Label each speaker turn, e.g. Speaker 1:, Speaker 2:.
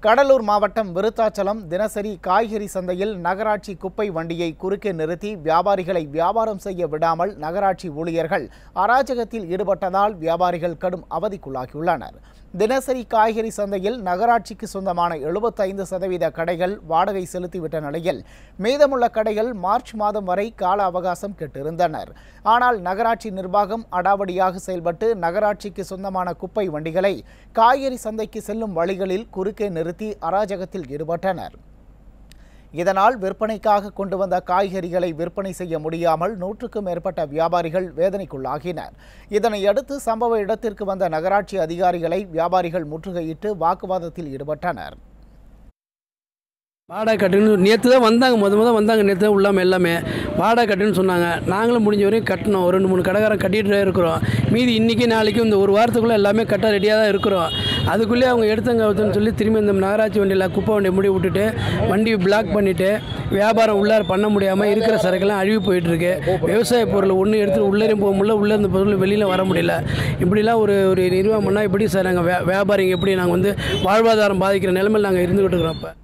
Speaker 1: கடலூர் மாவட்டம் விருத்தாச்சலம் தினசரி காய்கறி சந்தையில் நகராட்சி குப்பை வண்டியை குறுக்கே நிறுத்தி வியாபாரிகளை வியாபாரம் செய்ய விடாமல் நகராட்சி ஊழியர்கள் அராஜகத்தில் ஈடுபட்டதால் வியாபாரிகள் கடும் அவதிக்குள்ளாகியுள்ளனர் தினசரி காய்கறி சந்தையில் நகராட்சிக்கு சொந்தமான எழுபத்தைந்து சதவீத கடைகள் வாடகை செலுத்திவிட்ட நிலையில் மீதமுள்ள கடைகள் மார்ச் மாதம் வரை கால அவகாசம் கேட்டிருந்தனர் ஆனால் நகராட்சி நிர்வாகம் அடாவடியாக செயல்பட்டு நகராட்சிக்கு சொந்தமான குப்பை வண்டிகளை காய்கறி சந்தைக்கு செல்லும் வழிகளில் குறுக்கே நிறுத்தி அராஜகத்தில் ஈடுபட்டனர் இதனால் விற்பனைக்காக கொண்டு வந்த காய்கறிகளை விற்பனை செய்ய முடியாமல் நூற்றுக்கும் மேற்பட்ட வியாபாரிகள் வேதனைக்குள்ளாகினர் இதனையடுத்து சம்பவ இடத்திற்கு வந்த நகராட்சி அதிகாரிகளை வியாபாரிகள் முற்றுகையிட்டு வாக்குவாதத்தில் ஈடுபட்டனர்
Speaker 2: வாடகை கட்டுன்னு நேற்று தான் வந்தாங்க முத முத வந்தாங்க நேற்று தான் உள்ளாமல் எல்லாமே வாடகை கட்டுன்னு சொன்னாங்க நாங்களும் முடிஞ்ச வரையும் கட்டணும் ஒரு ரெண்டு மூணு கடைக்காரன் கட்டிகிட்டு தான் இருக்கிறோம் மீதி இன்றைக்கி நாளைக்கு இந்த ஒரு வாரத்துக்குள்ளே எல்லாமே கட்ட ரெடியாக தான் இருக்கிறோம் அதுக்குள்ளே அவங்க எடுத்தங்க எடுத்துன்னு சொல்லி திரும்பி இந்த நகராட்சி வண்டியில் குப்பை வண்டியை முடி விட்டுட்டு வண்டி பிளாக் பண்ணிவிட்டு வியாபாரம் உள்ளார பண்ண முடியாமல் இருக்கிற சரக்கெல்லாம் அழுகி போயிட்டுருக்கு விவசாய பொருள் ஒன்று எடுத்துகிட்டு உள்ளேயும் போக முடியல உள்ளே இருந்த பொருள் வெளியில் வர முடியல இப்படிலாம் ஒரு ஒரு நிர்வாகம் பண்ணால் எப்படி சார் நாங்கள் வியா வியாபாரிங்க எப்படி நாங்கள் வந்து வாழ்வாதாரம் பாதிக்கிற நிலைமையில் நாங்கள் இருந்துக்கிட்டு இருக்கிறோம் இப்போ